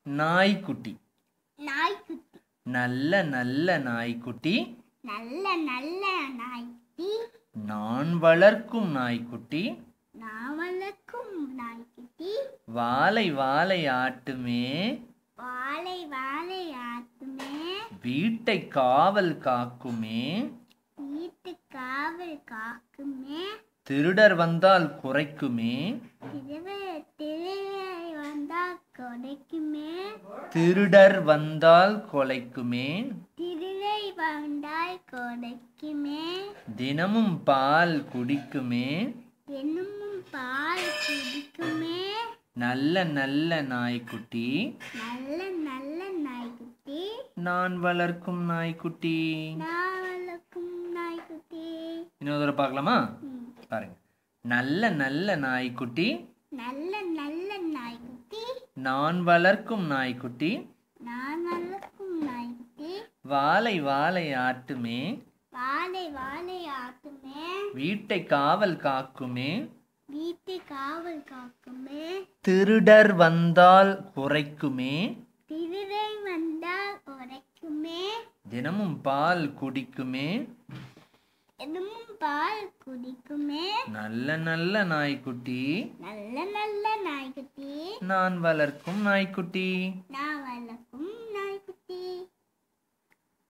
நாய்க்குட்டி நாய்க்குட்டி நல்ல நல்ல நாய்க்குட்டி நல்ல நல்ல நாய்க்குட்டி நான் வளர்க்கும் நாய்க்குட்டி நாவலுக்கும் நாய்க்குட்டி வாலை வாலை ஆட்டுமே வாழை வாழை ஆத்துமே வீட்டை காவல் காக்குமே வீட்டு காவல் காக்குமே திருடர் வந்தால் குறைக்குமே திருவே திருவே வந்தா கொடைக்குமே திருடர் வந்தால் கொலைக்குமே திருவை வந்தால் கொடைக்குமே தினமும் பால் குடிக்குமே தினமும் பால் குடிக்குமே நல்ல நல்ல நாய்க்குட்டி நல்ல நல்ல நாய்க்குட்டி நான் வளர்க்கும் நாய்க்குட்டி நாவலுக்கும் நாய்க்குட்டி இன்னொரு தடவை பார்க்கலாமா ம். பாருங்க நல்ல நல்ல நாய்க்குட்டி நல்ல நல்ல நாய்க்குட்டி நான் வளர்க்கும் நாய்க்குட்டி நான் வளர்க்கும் நாய்க்குட்டி வாலை வாலை ஆட்டுமே வாழை வாழை ஆத்துமே வீட்டை காவல் காக்குமே வீட்டு காவல் காக்குமே திருடர் வந்தால் குறைக்குமே திருவை வந்தால் உரைக்குமே தினமும் பால் குடிக்குமே தினமும் பால் குடிக்குமே நல்ல நல்ல நாய்க்குட்டி நல்ல நல்ல நாய்க்குட்டி நான் வளர்க்கும் நாய்க்குட்டி நான் வளர்க்கும் நாய்க்குட்டி